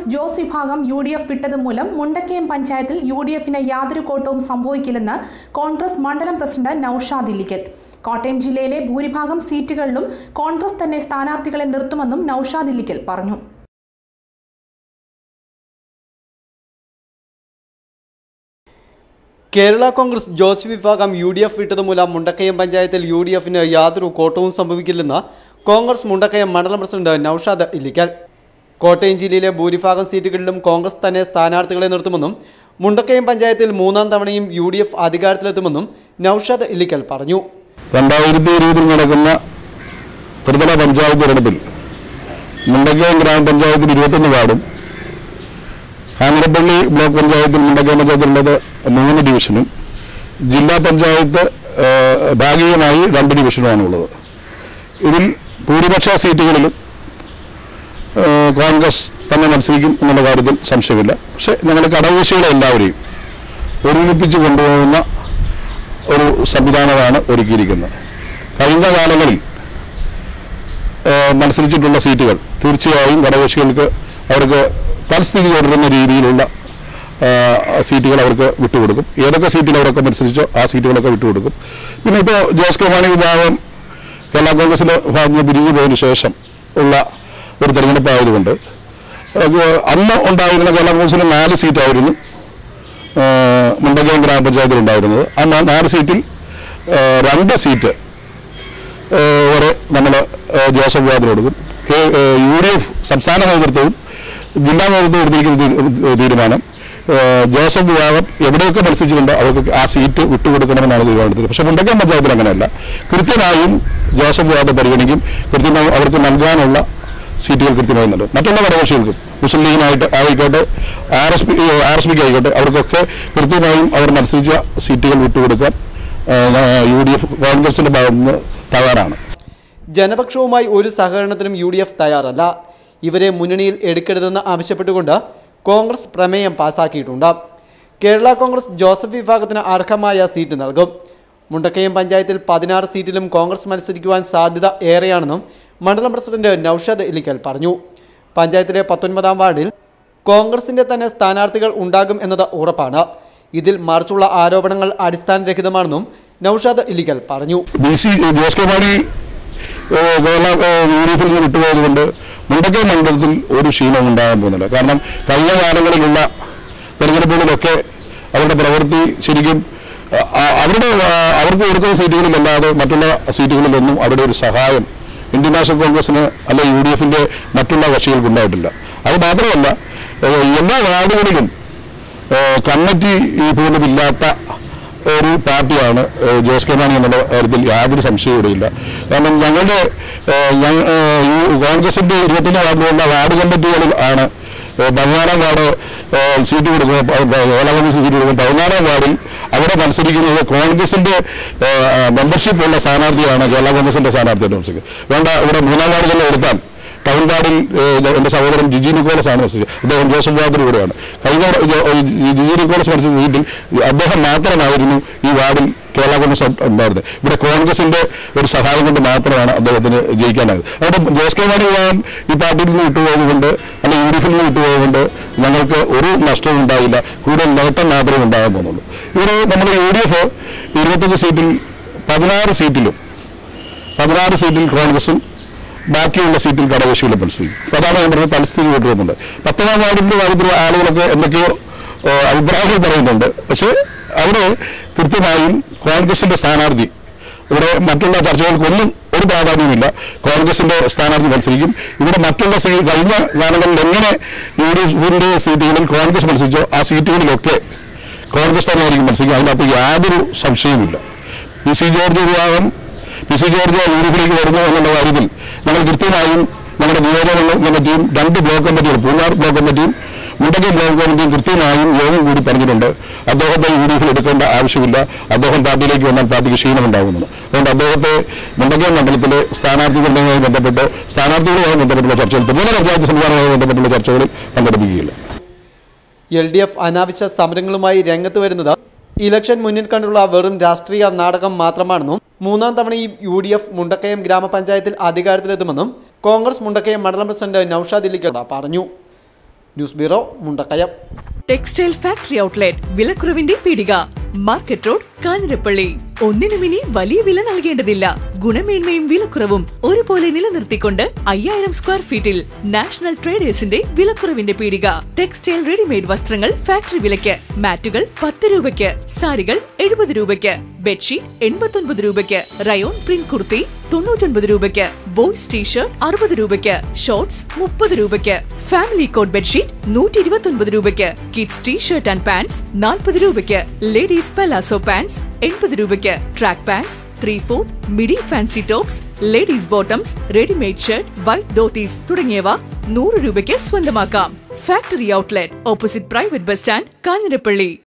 കോൺഗ്രസ് ജോസ് വിഭാഗം U D F വിട്ടത് മൂലം മുണ്ടക്കയം പഞ്ചായത്തിൽ യു ഡി എഫിന് യാതൊരു കോട്ടവും സംഭവിക്കില്ലെന്ന് കോൺഗ്രസ് മണ്ഡലം പ്രസിഡന്റ് നൌഷാദ് ഇല്ലിക്കൽ കോട്ടയം ജില്ലയിലെ ഭൂരിഭാഗം സീറ്റുകളിലും കോൺഗ്രസ് തന്നെ സ്ഥാനാർത്ഥികളെ നിർത്തുമെന്നും നൌഷാദ് ഇല്ലിക്കൽ പറഞ്ഞു കേരള കോൺഗ്രസ് ജോസ് വിഭാഗം യു ഡി എഫ് വിട്ടത് മൂലം മുണ്ടക്കയം പഞ്ചായത്തിൽ യു ഡി എഫിന് യാതൊരു കോട്ടവും സംഭവിക്കില്ലെന്ന് കോൺഗ്രസ് മുണ്ടക്കയം മണ്ഡലം പ്രസിഡന്റ് നൌഷാദ് ഇല്ലിക്കൽ കോട്ടയം ജില്ലയിലെ ഭൂരിഭാഗം സീറ്റുകളിലും കോൺഗ്രസ് തന്നെ സ്ഥാനാർത്ഥികളെ നിർത്തുമെന്നും മുണ്ടക്കയം പഞ്ചായത്തിൽ മൂന്നാം തവണയും യു ഡി എഫ് അധികാരത്തിലെത്തുമെന്നും നൌഷാദ് ഇല്ലിക്കൽ പറഞ്ഞു രണ്ടായിരത്തി ഇരുപതിൽ നടക്കുന്ന ത്രിതല പഞ്ചായത്ത് തെരഞ്ഞെടുപ്പിൽ മുണ്ടക്കയം ഗ്രാമപഞ്ചായത്തിൽ ഇരുപത്തൊന്ന് വാർഡും കാഞ്ഞിരപ്പള്ളി ബ്ലോക്ക് പഞ്ചായത്തിൽ മുണ്ടക്കയം പഞ്ചായത്തിലുള്ളത് മൂന്ന് ഡിവിഷനും ജില്ലാ പഞ്ചായത്ത് ആ, ഭാഗികമായി രണ്ട് ഡിവിഷനുമാണ് ഉള്ളത് ഇതിൽ ഭൂരിപക്ഷ സീറ്റുകളിലും ആ, കോൺഗ്രസ് തന്നെ മത്സരിക്കും എന്നുള്ള കാര്യത്തിൽ സംശയമില്ല പക്ഷേ ഞങ്ങളുടെ ഘടകകക്ഷികളെ എല്ലാവരെയും ഒരുമിപ്പിച്ച് കൊണ്ടുപോകുന്ന ഒരു സംവിധാനമാണ് ഒരുക്കിയിരിക്കുന്നത് കഴിഞ്ഞ കാലങ്ങളിൽ ഏഹ്, മത്സരിച്ചിട്ടുള്ള സീറ്റുകൾ തീർച്ചയായും ഘടകകക്ഷികൾക്ക് അവർക്ക് തൽസ്ഥിതി തുടരുന്ന രീതിയിലുള്ള ഏഹ്, സീറ്റുകൾ അവർക്ക് വിട്ടുകൊടുക്കും ഏതൊക്കെ സീറ്റിൽ അവരൊക്കെ മത്സരിച്ചോ ആ സീറ്റുകളൊക്കെ വിട്ടുകൊടുക്കും പിന്നെ ഇപ്പോൾ ജോസ് കെ മാണി വിഭാഗം കേരള കോൺഗ്രസിൻ്റെ ഭാഗത്ത് നിന്ന് പിരിഞ്ഞു പോയതിനു ശേഷം ഉള്ള ഒരു തെരഞ്ഞെടുപ്പായതുകൊണ്ട് അത് അന്ന് ഉണ്ടായിരുന്ന കേരള കോൺഗ്രസിന് നാല് സീറ്റായിരുന്നു ഏഹ് മുണ്ടക്കയം ഗ്രാമപഞ്ചായത്തിൽ ഉണ്ടായിരുന്നത് ആ നാ- നാല് സീറ്റിൽ ഏഹ് രണ്ട് സീറ്റ് ഏഹ് വരെ നമ്മൾ ജോസഫ് വിഭാഗത്തിന് കൊടുക്കും കെ- ഏഹ് യു ഡി എഫ് സംസ്ഥാന നേതൃത്വവും ജില്ലാ നേതൃത്വവും എടുത്തിരിക്കുന്ന തീ- തീരുമാനം ഏഹ് ജോസഫ് വിഭാഗം എവിടെയൊക്കെ മത്സരിച്ചിട്ടുണ്ടോ അവർക്ക് ആ സീറ്റ് വിട്ടുകൊടുക്കണമെന്നാണ് തീരുമാനത്തിൽ പക്ഷേ മുണ്ടക്കയം പഞ്ചായത്തിൽ അങ്ങനെയല്ല കൃത്യമായും ജോസഫ് വിഭാഗത്തെ പരിഗണിക്കും കൃത്യമായും അവർക്ക് നൽകാനുള്ള സീറ്റുകൾ കൃത്യമായി നൽകും മറ്റുള്ള ഘടകകക്ഷികൾക്കും മുസ്ലിം ലീഗിനായിട്ട് ആയിക്കോട്ടെ R S P R S പിക്ക് ആയിക്കോട്ടെ അവർക്കൊക്കെ കൃത്യമായും അവർ മത്സരിച്ച സീറ്റുകൾ വിട്ടുകൊടുക്കാൻ യു ഡി എഫ് കോൺഗ്രസിന്റെ ഭാഗത്ത് നിന്ന് തയ്യാറാണ് ജനപക്ഷവുമായി ഒരു സഹകരണത്തിനും യു ഡി എഫ് തയ്യാറല്ല ഇവരെ മുന്നണിയിൽ എടുക്കരുതെന്ന് ആവശ്യപ്പെട്ടുകൊണ്ട് കോൺഗ്രസ് പ്രമേയം പാസാക്കിയിട്ടുണ്ട് കേരള കോൺഗ്രസ് ജോസഫ് വിഭാഗത്തിന് അർഹമായ സീറ്റ് നൽകും മുണ്ടക്കയം പഞ്ചായത്തിൽ പതിനാറ് സീറ്റിലും കോൺഗ്രസ് മത്സരിക്കുവാൻ സാധ്യത ഏറെയാണെന്നും മണ്ഡലം പ്രസിഡന്റ് നൌഷാദ് ഇലിക്കൽ പറഞ്ഞു പഞ്ചായത്തിലെ പത്തൊൻപതാം വാർഡിൽ കോൺഗ്രസിന്റെ തന്നെ സ്ഥാനാർത്ഥികൾ ഉണ്ടാകും എന്നത് ഉറപ്പാണ് ഇതിൽ മറിച്ചുള്ള ആരോപണങ്ങൾ അടിസ്ഥാനരഹിതമാണെന്നും നൌഷാദ് ഇല്ലിക്കൽ പറഞ്ഞു B C Jose K Mani ഏഹ്, കേരള ഏഹ്, യു ഡി എഫിൽ നിന്ന് വിട്ടുപോയതുകൊണ്ട് മുണ്ടക്കയം മണ്ഡലത്തിൽ ഒരു ക്ഷീണവും ഉണ്ടാകാൻ പോകുന്നില്ല കാരണം കഴിഞ്ഞ കാലങ്ങളിലുള്ള തെരഞ്ഞെടുപ്പുകളിലൊക്കെ അവരുടെ പ്രവൃത്തി ശരിക്കും അ- അ- അവരുടെ ആ, അവർക്ക് കൊടുക്കുന്ന സീറ്റുകളിലല്ലാതെ മറ്റുള്ള സീറ്റുകളിലൊന്നും അവിടെ ഒരു സഹായം ഇന്ത്യൻ നാഷണൽ കോൺഗ്രസിന് അല്ലെ യു ഡി എഫിന്റെ മറ്റുള്ള കക്ഷികൾക്ക് ഉണ്ടായിട്ടില്ല അത് മാത്രമല്ല ഏഹ്, എല്ലാ വാർഡുകളിലും ഏഹ്, കമ്മിറ്റി ഈ പോലും ഇല്ലാത്ത ഒരു പാർട്ടിയാണ് ഏഹ്, ജോസ് കെ മാണി എന്നുള്ള കാര്യത്തിൽ യാതൊരു സംശയവും ഇവിടെയില്ല കാരണം ഞങ്ങളുടെ ഏഹ്, ഞങ്ങ- ഏഹ്, ഈ കോൺഗ്രസിന്റെ ഇരുപത്തൊന്ന് വാർഡിലുള്ള വാർഡ് കമ്മിറ്റികളിൽ ആണ് ഏഹ്, പതിനാലാം വാർഡ് ഏഹ്, സീറ്റ് കൊടുക്കുക കേരള കോൺഗ്രസ് സീറ്റ് കൊടുക്കും പതിനാലാം വാർഡിൽ അവിടെ മത്സരിക്കുന്നത് കോൺഗ്രസിന്റെ മെമ്പർഷിപ്പ് ഉള്ള സ്ഥാനാർത്ഥിയാണ് കേരള കോൺഗ്രസിന്റെ സ്ഥാനാർത്ഥിയായിട്ട് മത്സരിക്കുന്നത് വേണ്ട ഇവിടെ മൂന്നാം വാർഡ് തന്നെ എടുത്താൽ ടൗൺ വാർഡിൽ ഏഹ്, എൻ്റെ സഹോദരൻ ജിജി നിക്കോളസ് ആണ് മത്സരിച്ചത് അദ്ദേഹം ജോസഫ് വാർഡിൽ കൂടെയാണ് കഴിഞ്ഞ വ- ജോ- ഈ ജിജി നിക്കോളസ് മത്സരിച്ച സീറ്റിൽ അദ്ദേഹം മാത്രമായിരുന്നു ഈ വാർഡിൽ കേരള കോൺഗ്രസ് ഉണ്ടായിരുന്നത് ഇവിടെ കോൺഗ്രസിന്റെ ഒരു സഹായം കൊണ്ട് മാത്രമാണ് അദ്ദേഹത്തിന് ജയിക്കാനായത് അതുകൊണ്ട് ജോസ് കെ മാണി വിഭാഗം ഈ പാർട്ടിയിൽ നിന്ന് വിട്ടുപോയതുകൊണ്ട് അല്ലെങ്കിൽ യു ഡി എഫിൽ നിന്ന് വിട്ടുപോയതുകൊണ്ട് ഞങ്ങൾക്ക് ഒരു നഷ്ടവും ഉണ്ടായില്ല കൂടുതൽ നേട്ടം മാത്രമേ ഉണ്ടാകാൻ പോകുന്നുള്ളൂ ഇവിടെ നമ്മുടെ യു ഡി എഫ് ഇരുപത്തഞ്ച് സീറ്റിൽ പതിനാറ് സീറ്റിലും പതിനാറ് സീറ്റിൽ കോൺഗ്രസും ബാക്കിയുള്ള സീറ്റിൽ ഘടകകക്ഷികളും മത്സരിക്കും സാധാരണ ഞാൻ പറഞ്ഞ തലസ്ഥിതി കൊണ്ടുവരുന്നുണ്ട് പത്താം വാർഡിന്റെ കാര്യത്തിൽ ആളുകളൊക്കെ എന്തൊക്കെയോ ഏഹ്, അഭിപ്രായങ്ങൾ പറയുന്നുണ്ട് പക്ഷേ അവിടെ കൃത്യമായും കോൺഗ്രസിന്റെ സ്ഥാനാർത്ഥി ഇവിടെ മറ്റുള്ള ചർച്ചകൾക്കൊന്നും ഒരു പ്രാധാന്യമില്ല കോൺഗ്രസിന്റെ സ്ഥാനാർത്ഥി മത്സരിക്കും ഇവിടെ മറ്റുള്ള സീ കഴിഞ്ഞ കാലങ്ങളിൽ എങ്ങനെ യു ഡി എഫിന്റെ സീറ്റുകളിൽ കോൺഗ്രസ് മത്സരിച്ചോ ആ സീറ്റുകളിലൊക്കെ കോൺഗ്രസ് തന്നെയായിരിക്കും മത്സരിക്കുക അതിനകത്ത് യാതൊരു സംശയവുമില്ല പി സി ജോർജ് വിഭാഗം P C George U D എഫിലേക്ക് വരുന്നു എന്നുള്ള കാര്യത്തിൽ ഞങ്ങൾ കൃത്യമായും ഞങ്ങളുടെ നിയോജക കമ്മിറ്റിയും രണ്ട് ബ്ലോക്ക് കമ്മിറ്റികൾ പൂഞ്ഞാർ ബ്ലോക്ക് കമ്മിറ്റിയും മുണ്ടക്കൽ ബ്ലോക്ക് കമ്മിറ്റിയും കൃത്യമായും യോഗം കൂടി പറഞ്ഞിട്ടുണ്ട് അദ്ദേഹത്തെ യു ഡി എഫിൽ എടുക്കേണ്ട ആവശ്യമില്ല അദ്ദേഹം പാർട്ടിയിലേക്ക് വന്നാൽ പാർട്ടിക്ക് ക്ഷീണമുണ്ടാകുന്നത് അതുകൊണ്ട് അദ്ദേഹത്തെ മുണ്ടക്കൽ മണ്ഡലത്തിലെ സ്ഥാനാർത്ഥി നിർണ്ണയവുമായി ബന്ധപ്പെട്ട് സ്ഥാനാർത്ഥികളുമായി ബന്ധപ്പെട്ടുള്ള ചർച്ചകൾ ത്രിതല പഞ്ചായത്ത് സംവിധാനവുമായി ബന്ധപ്പെട്ടുള്ള ചർച്ചകളിൽ പങ്കെടുപ്പിക്കുകയില്ല എൽ ഡി എഫ് അനാവശ്യ സമരങ്ങളുമായി രംഗത്ത് വരുന്നത് ഇലക്ഷൻ മുന്നിൽ കണ്ടുള്ള വെറും രാഷ്ട്രീയ നാടകം മാത്രമാണെന്നും മൂന്നാം തവണയും യു ഡി എഫ് മുണ്ടക്കയം ഗ്രാമപഞ്ചായത്തിൽ അധികാരത്തിലെത്തുമെന്നും കോൺഗ്രസ് മുണ്ടക്കയം മണ്ഡലം പ്രസിഡന്റ് നൌഷാദ് ഇല്ലിക്കട പറഞ്ഞു news bureau Mundakayam textile factory outlet വിലക്കുറവിന്റെ പീടിക മാർക്കറ്റ് റോഡ് കാഞ്ഞിരപ്പള്ളി ഒന്നിനും ഇനി വലിയ വില നൽകേണ്ടതില്ല ഗുണമേന്മയും വിലക്കുറവും ഒരുപോലെ നിലനിർത്തിക്കൊണ്ട് അയ്യായിരം സ്ക്വയർ ഫീറ്റിൽ നാഷണൽ ട്രേഡേഴ്സിന്റെ വിലക്കുറവിന്റെ പീടിക ടെക്സ്റ്റൈൽ റെഡിമെയ്ഡ് വസ്ത്രങ്ങൾ ഫാക്ടറി വിലയ്ക്ക് മാറ്റുകൾ പത്ത് രൂപയ്ക്ക് സാരികൾ എഴുപത് രൂപയ്ക്ക് ബെഡ്ഷീറ്റ് എൺപത്തൊൻപത് രൂപയ്ക്ക് റയോൺ പ്രിന്റ് കുർത്തി തൊണ്ണൂറ്റൊൻപത് രൂപയ്ക്ക് ബോയ്സ് ടീഷർട്ട് അറുപത് രൂപയ്ക്ക് ഷോർട്സ് മുപ്പത് രൂപയ്ക്ക് ഫാമിലി കോട്ട് ബെഡ്ഷീറ്റ് നൂറ്റി ഇരുപത്തൊൻപത് രൂപയ്ക്ക് കിഡ്സ് ടീഷർട്ട് ആൻഡ് പാൻസ് നാൽപ്പത് രൂപയ്ക്ക് ലേഡീസ് പലാസോ പാൻസ് എൺപത് രൂപയ്ക്ക് track pants three fourth midi fancy tops ladies bottoms readymade shirt white dhotis തുടങ്ങിയവ നൂറ് രൂപയ്ക്ക് സ്വന്തമാക്കാം factory outlet opposite private bus stand Kanjirappally